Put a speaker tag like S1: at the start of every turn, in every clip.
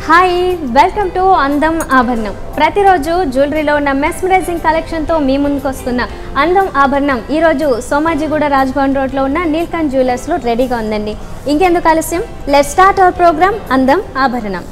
S1: Hi welcome to అందం ఆభరణం ప్రతిరోజు జ్యువెలరీలో ఉన్న మెస్మరైజింగ్ కలెక్షన్తో మీ ముందుకు వస్తున్న అందం ఆభరణం ఈరోజు సోమాజిగూడ రాజ్భవన్ రోడ్లో ఉన్న నీల్కంఠ్ జ్యువెలర్స్లో రెడీగా ఉందండి ఇంకెందుకు ఆలస్యం లెట్ స్టార్ట్ అవర్ ప్రోగ్రామ్ అందం ఆభరణం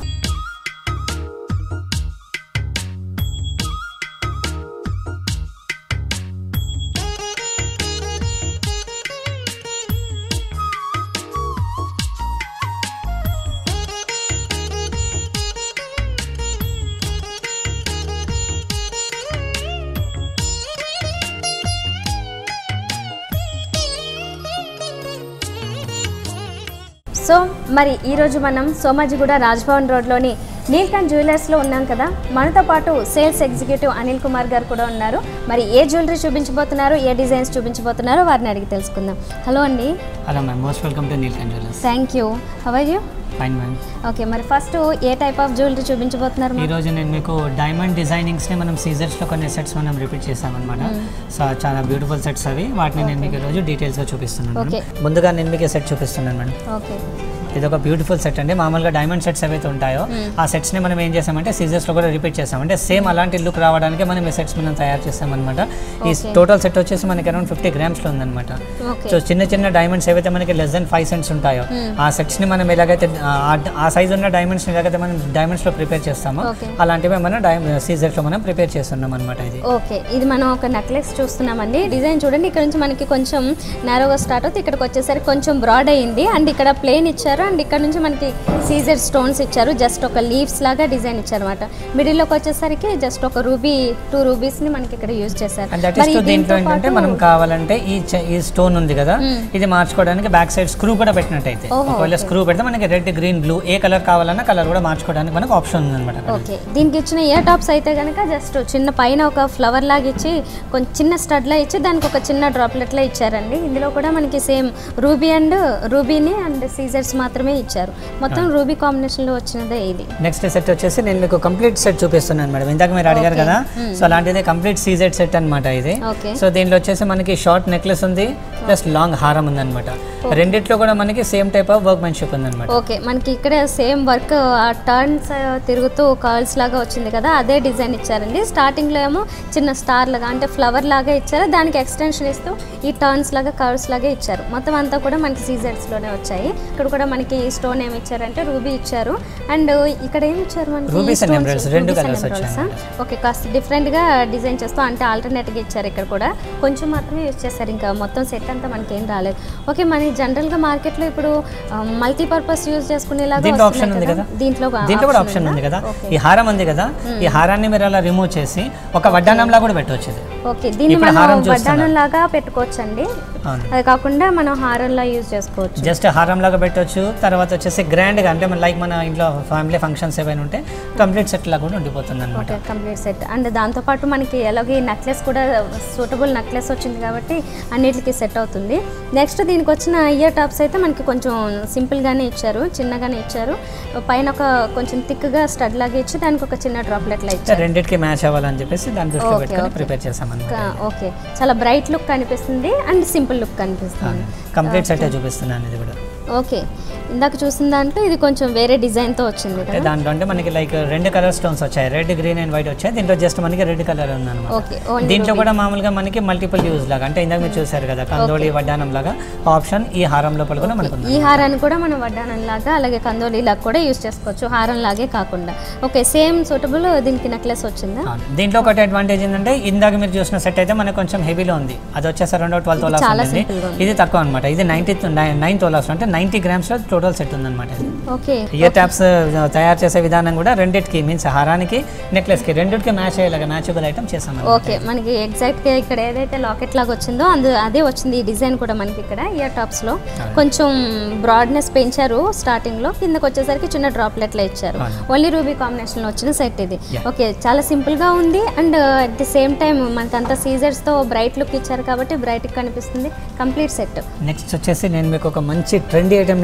S1: సో మరి ఈరోజు మనం సోమాజిగూడ రాజ్భవన్ రోడ్లోని నీల్కంఠ్ జ్యువెలర్స్లో ఉన్నాం కదా మనతో పాటు సేల్స్ ఎగ్జిక్యూటివ్ అనిల్ కుమార్ గారు కూడా ఉన్నారు మరి ఏ జ్యువెలరీ చూపించబోతున్నారు ఏ డిజైన్స్ చూపించబోతున్నారో వారిని అడిగి తెలుసుకుందాం హలో అండి
S2: hello ma'am most welcome to Neelkanth jewellers
S1: thank you how are you
S2: fine ma'am
S1: okay మరి first a type of jewellery చూపించబోతున్నారు
S2: ఈ
S1: మాకు?
S2: రోజు నేను మీకు డైమండ్ డిజైనింగ్స్ని మనం సీజర్స్లో కొన్ని సెట్స్ మనం రిపీట్ చేసామన్నమాట సో చాలా బ్యూటిఫుల్ సెట్స్ అవి వాటిని నేను మీకు ఈరోజు డీటెయిల్స్గా చూపిస్తున్నాను
S1: Okay.
S2: మేడం. ముందుగా నేను మీకు సెట్ చూపిస్తున్నాను మేడం
S1: ఓకే
S2: ఇది ఒక బ్యూటిఫుల్ సెట్ అండి మామూలుగా డైమండ్ సెట్స్ ఏవైతే ఉంటాయో ఆ సెట్స్ని మనం ఏం చేసామంటే సీజర్స్లో కూడా రిపీట్ చేసాం అంటే సేమ్ అలాంటి లుక్ రావడానికి మనం ఈ సెట్స్ మనం తయారు చేసామన్నమాట ఈ
S1: Okay.
S2: టోటల్ సెట్ వచ్చేసి మనకి అరౌండ్ ఫిఫ్టీ గ్రామ్స్లో ఉందన్నమాట
S1: ఓకే
S2: సో చిన్న చిన్న డైమండ్స్ ఏవైతే మనకి లెస్ దెన్ ఫైవ్ సెంట్స్ ఉంటాయో ఆ సెట్స్ని మనం ఎలాగైతే ఆ- ఆ సైజ్ ఉన్న డైమండ్స్ ఎలాగైతే మనం డైమండ్స్లో ప్రిపేర్ చేస్తామో
S1: Okay.
S2: అలాంటివి మనం డై సీజర్స్లో మనం ప్రిపేర్ చేస్తున్నాం అనమాట ఇది
S1: ఓకే ఇది మనం ఒక నెక్లెస్ చూస్తున్నామండి డిజైన్ చూడండి ఇక్కడ నుంచి మనకి కొంచెం నేరోగా స్టార్ట్ అవుతుంది ఇక్కడికి వచ్చేసరికి కొంచెం బ్రాడ్ అయ్యింది అండ్ ఇక్కడ ప్లేన్ ఇచ్చారు అండ్ ఇక్కడ నుంచి మనకి సీజర్ స్టోన్స్ ఇచ్చారు జస్ట్ ఒక లీవ్స్ లాగా డిజైన్ ఇచ్చారు అనమాట మిడిల్లోకి వచ్చేసరికి జస్ట్ ఒక రూబీ టూ రూబీస్ని మనకి ఇక్కడ యూజ్ చేశారు
S2: అండ్ దట్
S1: మరి
S2: ఇస్ దీంట్లో
S1: దీంతో
S2: ఏంటంటే
S1: పాటు-
S2: మనం కావాలంటే ఈ చ- ఈ స్టోన్ ఉంది కదా
S1: మ్మ్.
S2: ఇది మార్చుకోవడానికి బ్యాక్ సైడ్ స్క్రూ కూడా పెట్టినట్టయితే
S1: ఓహో,
S2: ఒకవేళ
S1: okay.
S2: స్క్రూ పెడితే మనకి రెడ్ గ్రీన్ బ్లూ ఏ కలర్ కావాలన్నా కలర్ కూడా మార్చుకోవడానికి మనకు ఆప్షన్ ఉంది అనమాట
S1: ఓకే దీనికి ఇచ్చిన ఇయర్ టాప్స్ అయితే కనుక జస్ట్ చిన్న పైన ఒక ఫ్లవర్ లాగా ఇచ్చి కొంచెం చిన్న స్టడ్లా ఇచ్చి దానికి ఒక చిన్న డ్రాప్లెట్లా ఇచ్చారండి ఇందులో కూడా మనకి సేమ్ రూబీ అండ్ రూబీని అండ్ సీజర్స్ మాత్రమే ఇచ్చారు మొత్తం రూబీ కాంబినేషన్లో వచ్చినదే ఇది
S2: నెక్స్ట్ సెట్ వచ్చేసి నేను మీకు కంప్లీట్ సెట్ చూపిస్తున్నాను మేడం ఇందాక మీరు అడిగారు
S1: Okay.
S2: కదా
S1: Hmm.
S2: సో అలాంటిది కంప్లీట్ సీజెడ్ సెట్ అన్నమాట ఇది
S1: ఓకే
S2: సో దీనిలో వచ్చేసి మనకి షార్ట్ నెక్లెస్ ఉంది ప్లస్ లాంగ్ హారం ఉందన్నమాట రెండిట్లో కూడా మనకి same type of workmanship ఉందన్నమాట
S1: ఓకే మనకి ఇక్కడ సేమ్ వర్క్ ఆ టర్న్స్ తిరుగుతూ కర్ల్స్ లాగా వచ్చింది కదా అదే డిజైన్ ఇచ్చారండి స్టార్టింగ్లో ఏమో చిన్న స్టార్ లాగా అంటే ఫ్లవర్ లాగా ఇచ్చారు దానికి ఎక్స్టెన్షన్ ఇస్తూ ఈ టర్న్స్ లాగా కర్వ్స్ లాగా ఇచ్చారు మొత్తం అంతా కూడా మనకి సీజర్స్లోనే వచ్చాయి ఇక్కడ కూడా మనకి స్టోన్ ఏమి ఇచ్చారంటే రూబీ ఇచ్చారు అండ్ ఇక్కడ ఏమి ఇచ్చారు మనకి
S2: Rubies and
S1: stones,
S2: emeralds, రెండు
S1: rubies and
S2: colours
S1: emeralds,
S2: వచ్చాయి
S1: ఆ? ఓకే కాస్త డిఫరెంట్గా డిజైన్ చేస్తూ అంటే ఆల్టర్నేట్గా ఇచ్చారు ఇక్కడ కూడా కొంచెం మాత్రమే యూజ్ చేశారు ఇంకా మొత్తం సెట్ అంతా మనకి ఏం రాలేదు ఓకే మన జనరల్గా మార్కెట్లో ఇప్పుడు మల్టీపర్పస్ యూజ్ చేసుకునేలాగా
S2: దీంట్లో
S1: వస్తున్నాయి
S2: ఆప్షన్ ఉంది కదా
S1: దీంట్లో
S2: దీంట్లో కూడా ఆప్షన్ ఉంది కదా ఈ హారం ఉంది కదా ఈ హారాన్ని మీరు అలా రిమూవ్ చేసి ఒక వడ్డానంలా కూడా పెట్టవచ్చు ఇది
S1: ఓకే దీన్ని
S2: ఇప్పుడు
S1: మనం
S2: హారం చూస్తున్నా.
S1: వడ్డానం లాగా పెట్టుకోవచ్చండి
S2: అవును
S1: అది కాకుండా మనం హారంలా యూజ్ చేసుకోవచ్చు
S2: జస్ట్ హారం లాగా పెట్టవచ్చు తర్వాత వచ్చేసి గ్రాండ్గా అంటే మన లైక్ మన ఇంట్లో ఫ్యామిలీ ఫంక్షన్స్ ఏవైనా ఉంటే కంప్లీట్ సెట్ లాగా కూడా ఉండిపోతుంది అనమాట
S1: ఓకే కంప్లీట్ సెట్ అండ్ దాంతోపాటు మనకి ఎలాగే నెక్లెస్ కూడా సూటబుల్ నెక్లెస్ వచ్చింది కాబట్టి అన్నిటికీ సెట్ అవుతుంది నెక్స్ట్ దీనికి వచ్చిన ఇయర్ టాప్స్ అయితే మనకి కొంచెం సింపుల్గానే ఇచ్చారు చిన్నగానే ఇచ్చారు పైన ఒక కొంచెం థిక్గా స్టడ్ లాగా ఇచ్చి దానికి ఒక చిన్న డ్రాప్లెట్లా ఇచ్చారు
S2: రెండింటికి మ్యాచ్ అవ్వాలని చెప్పేసి దాని దృష్టిలో
S1: Okay,
S2: పెట్టుకొని
S1: okay.
S2: ప్రిపేర్ చేసామన్నమాట
S1: కా- ఓకే చాలా బ్రైట్ లుక్ కనిపిస్తుంది అండ్ సింపుల్ లుక్ కనిపిస్తుంది
S2: కంప్లీట్ సెట్ చూపిస్తున్నాను ఇది కూడా
S1: ఓకే ఇందాక చూసిన దాంట్లో ఇది కొంచెం వేరే డిజైన్తో వచ్చింది
S2: అంటే
S1: కదా
S2: దాంట్లో అంటే మనకి లైక్ రెండు కలర్ స్టోన్స్ వచ్చాయి రెడ్ గ్రీన్ అండ్ వైట్ వచ్చాయి దీంట్లో జస్ట్ మనకి రెడ్ కలర్ ఉందన్నమాట
S1: ఓకే ఓన్లీ
S2: దీంట్లో కూడా మామూలుగా మనకి మల్టిపుల్ యూజ్ లాగా అంటే ఇందాక మీరు చూసారు కదా కందోళి వడ్డానం లాగా ఆప్షన్ ఈ హారం లోపల కూడా మనకు ఉంది
S1: ఈ హారాన్ని కూడా మనం వడ్డానం లాగా అలాగే కందోలి లాగా కూడా యూస్ చేసుకోవచ్చు హారం లాగే కాకుండా ఓకే సేమ్ సూటబుల్ దీనికి నెక్లెస్ వచ్చిందా
S2: అవును. దీంట్లో ఒకటి అడ్వాంటేజ్ ఏంటంటే ఇందాక మీరు చూసిన సెట్ అయితే మనకు కొంచెం హెవీలో ఉంది అది వచ్చేసి రెండో ట్వెల్వ్ తోలాస్
S1: చాలా
S2: ఉంటుంది
S1: simple గా ఉంది.
S2: ఇది తక్కువ అనమాట ఇది నైన్టీ నైన్ తోలాస్ అంటే నైన్టీ గ్రామ్స్లో టోటల్ సెట్ ఉందన్నమాట ఇది
S1: ఓకే
S2: ఇయర్ ట్యాప్స్ తయారు చేసే విధానం కూడా రెండిటికి మీన్స్ హారానికి నెక్లెస్కి రెండిటికి మ్యాచ్ అయ్యేలాగా మ్యాచబుల్ ఐటమ్ చేసాం
S1: ఓకే మనకి ఎగ్జాక్ట్గా ఇక్కడ ఏదైతే లాకెట్ లాగా వచ్చిందో అందు అదే వచ్చింది ఈ డిజైన్ కూడా మనకి ఇక్కడ ఇయర్ టాప్స్లో కొంచెం బ్రాడ్నెస్ పెంచారు స్టార్టింగ్లో కిందకి వచ్చేసరికి చిన్న డ్రాప్లెట్లో ఇచ్చారు
S2: అవును.
S1: ఓన్లీ రూబీ కాంబినేషన్లో వచ్చిన సెట్ ఇది
S2: Yeah.
S1: ఓకే చాలా సింపుల్గా ఉంది and at the same time మనకి అంత సీజర్స్తో బ్రైట్ లుక్ ఇచ్చారు కాబట్టి బ్రైట్గా కనిపిస్తుంది కంప్లీట్ సెట్
S2: నెక్స్ట్ వచ్చేసి నేను మీకు ఒక మంచి ట్రెండీ ఐటమ్ నేను మీకు చూపిస్తాను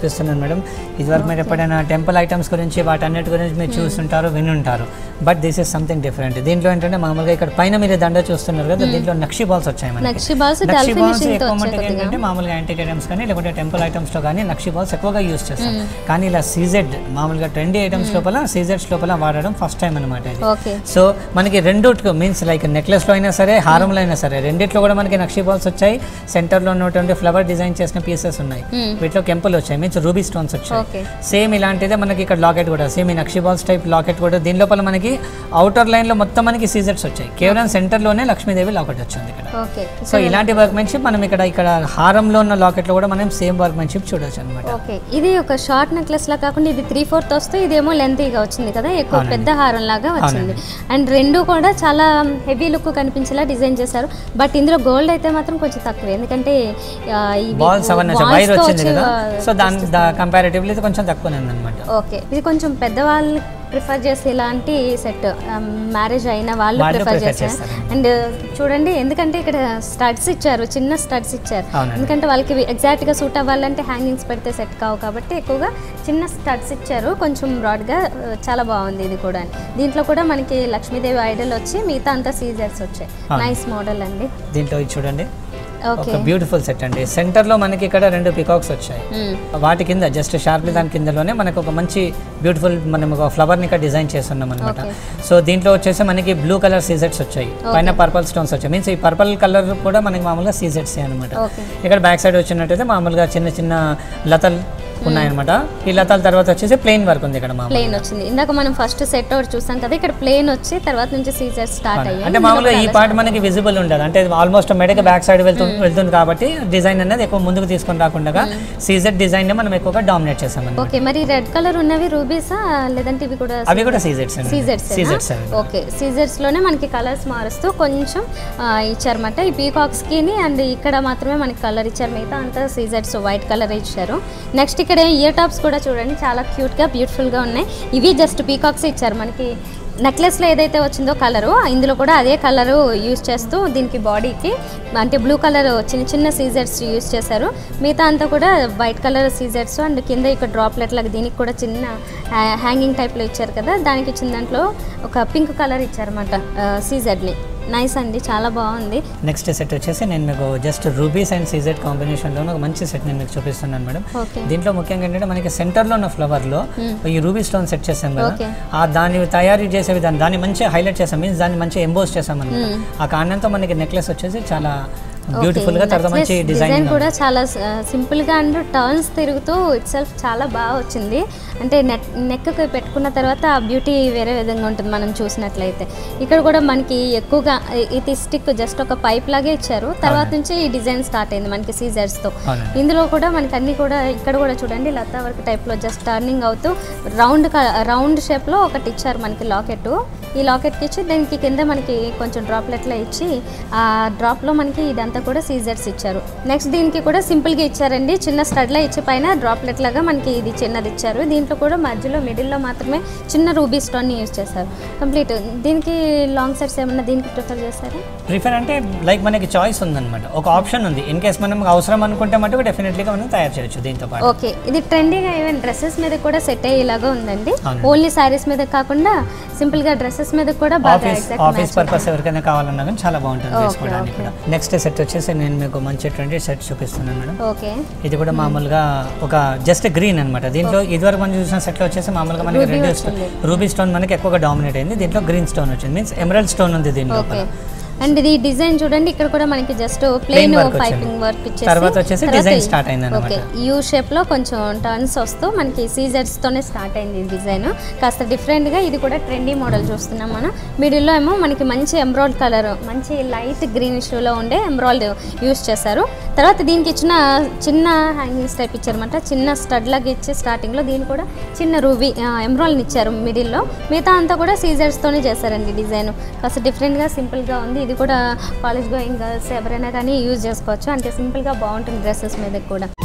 S2: చూపిస్తున్నాను మేడం ఇదివరకు మీరు ఎప్పుడైనా టెంపుల్ ఐటమ్స్ గురించి వాటన్నిటి గురించి మీరు చూస్తుంటారు వినుంటారు but this is something different దీంట్లో ఏంటంటే మామూలుగా ఇక్కడ పైన మీరు దండ చూస్తున్నారు కదా దీంట్లో నక్షి బాల్స్ వచ్చాయి మనకి
S1: నక్షి బాల్స్ డల్
S2: నక్షి బాల్స్
S1: ఫినిషింగ్ తో
S2: ఎక్కువ
S1: వచ్చాయి
S2: మటుకు
S1: కొద్దిగా
S2: ఏంటంటే మామూలుగా యాంటిక్ ఐటమ్స్ కానీ లేకుంటే టెంపుల్ ఐటమ్స్ లో కానీ నక్షి బాల్స్ ఎక్కువగా యూస్ చేస్తాం కానీ ఇలా సీజెడ్ మామూలుగా ట్రెండీ ఐటమ్స్ లోపల సీజెడ్స్ లోపల వాడడం ఫస్ట్ టైం అనమాట ఇది
S1: ఓకే
S2: సో మనకి రెండు మీన్స్ లైక్ నెక్లెస్లో అయినా సరే హారంలో అయినా సరే రెండిట్లో కూడా మనకి నక్షి బాల్స్ వచ్చాయి సెంటర్లో ఉన్నటువంటి ఫ్లవర్ డిజైన్ చేసిన పీసెస్ ఉన్నాయి వీటిలో కెంపుల్ వచ్చాయి మీన్స్ రూబీ స్టోన్స్ వచ్చాయి
S1: ఓకే
S2: సేమ్ ఇలాంటిదే మనకి ఇక్కడ లాకెట్ కూడా సేమ్ ఈ నక్షి బాల్స్ టైప్ లాకెట్ కూడా దీని లోపల మనకి అవుటర్ లైన్లో మొత్తం మనకి సీజెట్స్ వచ్చాయి కేవలం సెంటర్లోనే లక్ష్మీదేవి లాకెట్ వచ్చింది ఇక్కడ
S1: ఓకే
S2: సో ఇలాంటి వర్క్మెన్షిప్ మనం ఇక్కడ ఇక్కడ హారంలో ఉన్న లాకెట్లో కూడా మనం సేమ్ వర్క్మెన్షిప్ చూడొచ్చు అనమాట
S1: ఓకే ఇది ఒక షార్ట్ నెక్లెస్ లా కాకుండా ఇది త్రీ ఫోర్త్ వస్తే ఇదేమో లెంతీగా వచ్చింది కదా ఎక్కువ పెద్ద హారం లాగా వచ్చింది అండ్ రెండు కూడా చాలా హెవీ లుక్ కనిపించేలా డిజైన్ చేశారు బట్ ఇందులో గోల్డ్ అయితే మాత్రం కొంచెం తక్కువ ఎందుకంటే ఆ, ఇవి
S2: బాల్స్ అవన్నీ
S1: balls
S2: వైర్
S1: తో
S2: వచ్చింది
S1: వచ్చి,
S2: కదా
S1: ఆ,
S2: సో దాని కంపారిటివ్లీ ఇది కొంచెం తక్కువనే ఉందన్నమాట
S1: ఓకే ఇది కొంచెం పెద్దవాళ్ళు ప్రిఫర్ చేసే ఇలాంటి సెట్ మ్యారేజ్ అయిన వాళ్ళు
S2: వాళ్ళు
S1: ప్రిఫర్
S2: prefer
S1: చేస్తారు
S2: చేస్తారు.
S1: అండ్ చూడండి ఎందుకంటే ఇక్కడ స్టడ్స్ ఇచ్చారు చిన్న స్టడ్స్ ఇచ్చారు
S2: అవునండి.
S1: ఎందుకంటే వాళ్ళకి ఎగ్జాక్ట్ గా సూట్ అవ్వాలంటే హ్యాంగింగ్స్ పెడితే సెట్ కావు కాబట్టి ఎక్కువగా చిన్న స్టడ్స్ ఇచ్చారు కొంచెం బ్రాడ్ గా ఆ, చాలా బాగుంది ఇది కూడా దీంట్లో కూడా మనకి లక్ష్మీదేవి ఐడల్ వచ్చి మిగతా అంతా సీజర్స్ వచ్చాయి
S2: అవును.
S1: నైస్ మోడల్ అండి
S2: దీంట్లో ఇది చూడండి
S1: ఓకే
S2: ఒక బ్యూటిఫుల్ సెట్ అండి సెంటర్ లో మనకి ఇక్కడ రెండు పికాక్స్ వచ్చాయి వాటి కింద జస్ట్ షార్ప్లీ దాని కిందలోనే మనకు ఒక మంచి బ్యూటిఫుల్ మనం ఒక ఫ్లవర్ ని ఇక్కడ డిజైన్ చేస్తున్నాం అనమాట
S1: Okay.
S2: సో దీంట్లో వచ్చేసి మనకి బ్లూ కలర్ సీజెట్స్ వచ్చాయి పైన పర్పల్ స్టోన్స్ వచ్చాయి మీన్స్ ఈ పర్పల్ కలర్ కూడా మనకి మామూలుగా సీజెట్స్ అనమాట
S1: ఓకే
S2: ఇక్కడ బ్యాక్ సైడ్ వచ్చినట్టయితే మామూలుగా చిన్న చిన్న లతలు ఉన్నాయన్నమాట ఈ లతల తర్వాత వచ్చేసి ప్లెయిన్ వర్క్ ఉంది ఇక్కడ మామూలుగా
S1: ప్లేన్ వచ్చింది ఇందాక మనం ఫస్ట్ సెట్ ఒకటి చూసాం కదా ఇక్కడ ప్లేన్ వచ్చి తర్వాత నుంచి సీజర్స్ స్టార్ట్ అయ్యాయి
S2: అంటే మామూలుగా ఈ పార్ట్ మనకి విజిబుల్ ఉండదు అంటే ఆల్మోస్ట్ మెడకి బ్యాక్ సైడ్ వెళ్తూ వెళ్తుంది కాబట్టి డిజైన్ అనేది ఎక్కువ ముందుకు తీసుకొని రాకుండా సీజెడ్ డిజైన్ ని మనం ఎక్కువగా డామినేట్ చేసాం అన్నమాట.
S1: ఓకే మరి రెడ్ కలర్ ఉన్నవి రూబీసా లేదంటే ఇవి కూడా
S2: అవి కూడా సీజెడ్స్
S1: సీజర్స్
S2: సీజెడ్స్
S1: ఓకే సీజర్స్ లోనే మనకి కలర్స్ మారుస్తూ కొంచెం ఆ, ఇచ్చారన్నమాట ఈ పీకాక్స్ కి అండ్ ఇక్కడ మాత్రమే మనకి కలర్ ఇచ్చారు మిగతా అంతా సీజర్స్ వైట్ కలర్ ఇచ్చారు నెక్స్ట్ ఇక్కడ ఇయర్ టాప్స్ కూడా చూడండి చాలా క్యూట్ గా బ్యూటిఫుల్ గా ఉన్నాయి ఇవి జస్ట్ పీకాక్స్ ఇచ్చారు మనకి నెక్లెస్లో ఏదైతే వచ్చిందో కలరు ఇందులో కూడా అదే కలరు యూస్ చేస్తూ దీనికి బాడీకి అంటే బ్లూ కలర్ చిన్న చిన్న సీజర్స్ యూస్ చేశారు మిగతా అంతా కూడా వైట్ కలర్ సీజర్స్ అండ్ కింద ఇక్కడ డ్రాప్లెట్ లాగా దీనికి కూడా చిన్న హ్యాంగింగ్ టైప్లో ఇచ్చారు కదా దానికి ఇచ్చిన దాంట్లో ఒక పింక్ కలర్ ఇచ్చారన్నమాట సీజర్ని నైస్ అండి చాలా బాగుంది
S2: నెక్స్ట్ సెట్ వచ్చేసి నేను మీకు జస్ట్ రూబీస్ అండ్ సీజెడ్ కాంబినేషన్లో ఒక మంచి సెట్ నేను మీకు చూపిస్తున్నాను మేడం
S1: ఓకే
S2: దీంట్లో ముఖ్యంగా ఏంటంటే మనకి సెంటర్లో ఉన్న ఫ్లవర్లో ఈ రూబీ స్టోన్ సెట్ చేసాం కదా
S1: Okay.
S2: ఆ దాన్ని తయారీ చేసే విధానం దాన్ని మంచిగా హైలైట్ చేసాం మీన్స్ దాన్ని మంచిగా ఎంబోస్ చేసాం అనమాట ఆ కారణంతో మనకి నెక్లెస్ వచ్చేసి చాలా బ్యూటిఫుల్ గా తర్వాత మంచి
S1: డిజైన్
S2: డిజైన్
S1: కూడా చాలా సింపుల్ గా అండ్ టర్న్స్ తిరుగుతూ ఇట్ సెల్ఫ్ చాలా బాగా వచ్చింది అంటే నెక్ నెక్కి పెట్టుకున్న తర్వాత ఆ బ్యూటీ వేరే విధంగా ఉంటుంది మనం చూసినట్లయితే ఇక్కడ కూడా మనకి ఎక్కువగా ఇ- ఇది స్టిక్ జస్ట్ ఒక పైప్ లాగే ఇచ్చారు తర్వాత నుంచి ఈ డిజైన్ స్టార్ట్ అయింది మనకి సీజర్స్ తో
S2: అవునండి
S1: ఇందులో కూడా మనకి అన్ని కూడా ఇక్కడ కూడా చూడండి లతా వర్క్ టైప్లో జస్ట్ టర్నింగ్ అవుతూ రౌండ్ రౌండ్ షేప్లో ఒకటి ఇచ్చారు మనకి లాకెట్ ఈ లాకెట్కి ఇచ్చి దీనికి కింద మనకి కొంచెం డ్రాప్లెట్లో ఇచ్చి ఆ డ్రాప్లో మనకి ఇదంతా కూడా సీజర్స్ ఇచ్చారు నెక్స్ట్ దీనికి కూడా సింపుల్గా ఇచ్చారండి చిన్న స్టడ్లా ఇచ్చి పైన డ్రాప్లెట్ లాగా మనకి ఇది చిన్నది ఇచ్చారు దీంట్లో కూడా మధ్యలో మిడిల్లో మాత్రమే చిన్న రూబీ స్టోన్ని యూజ్ చేశారు కంప్లీట్ దీనికి లాంగ్ సెట్స్ ఏమన్నా దీనికి ప్రిఫర్ చేస్తారా
S2: ప్రిఫర్ అంటే లైక్ మనకి చాయిస్ ఉందన్నమాట ఒక ఆప్షన్ ఉంది ఇన్ కేస్ మనం అవసరం అనుకుంటే మటుకు డెఫినెట్లీగా మనం తయారు చేయొచ్చు దీంతో పాటు
S1: ఓకే ఇది ట్రెండీగా ఈవెన్ డ్రెస్సెస్ మీద కూడా సెట్ అయ్యేలాగా ఉందండి
S2: అవునండి.
S1: ఓన్లీ శారీస్ మీద కాకుండా సింపుల్ గా డ్రెస్సెస్ మీద కూడా బాగా
S2: ఆఫీస్
S1: ఎగ్జాక్ట్
S2: ఆఫీస్ పర్పస్ ఎవరికైనా కావాలన్నా కానీ చాలా బాగుంటుంది
S1: Okay,
S2: వేసుకోవడానికి కూడా నెక్స్ట్ సెట్ వచ్చేసి నేను మీకు మంచి ట్వంటీ సెట్ చూపిస్తున్నాను మేడం
S1: ఓకే
S2: ఇది కూడా మామూలుగా ఒక జస్ట్ గ్రీన్ అన్నమాట దీంట్లో ఇదివరకు మనం చూసిన సెట్లో వచ్చేసి మామూలుగా మనకి
S1: Ruby
S2: రెండు
S1: వచ్చింది.
S2: రూబీ స్టోన్ మనకి ఎక్కువగా డామినేట్ అయింది దీంట్లో గ్రీన్ స్టోన్ వచ్చింది మీన్స్ ఎమరల్డ్ స్టోన్ ఉంది దీంట్లో
S1: ఓకే అండ్ ఇది డిజైన్ చూడండి ఇక్కడ కూడా మనకి జస్ట్ ప్లెయిన్
S2: Plain work వచ్చింది.
S1: పైపింగ్ వర్క్ ఇచ్చేసి
S2: తర్వాత వచ్చేసి design start అయింది అన్నమాట.
S1: ఓకే యూ షేప్ లో కొంచెం టర్న్స్ వస్తూ మనకి సీజర్స్ తోనే స్టార్ట్ అయింది ఈ డిజైన్ కాస్త డిఫరెంట్ గా ఇది కూడా ట్రెండీ మోడల్ చూస్తున్నాం మనం మిడిల్లో ఏమో మనకి మంచి ఎంబ్రాయిడ్ కలర్ మంచి లైట్ గ్రీనిష్ లో ఉండే ఎంబ్రాయిడ్ యూస్ చేశారు తర్వాత దీనికి ఇచ్చిన చిన్న హ్యాంగింగ్స్ టైప్ ఇచ్చారన్నమాట చిన్న స్టడ్ లాగా ఇచ్చి స్టార్టింగ్ లో దీని కూడా చిన్న రూబీ ఎంబ్రాయిడ్ ఇచ్చారు మిడిల్లో మిగతా అంతా కూడా సీజర్స్ తోనే చేశారండి డిజైన్ కాస్త డిఫరెంట్ గా సింపుల్ గా ఉంది ఇది కూడా కాలేజ్ గోయింగ్ గర్ల్స్ ఎవరైనా కానీ యూజ్ చేసుకోవచ్చు అంటే సింపుల్ గా బాగుంటుంది డ్రెస్సెస్ మీద కూడా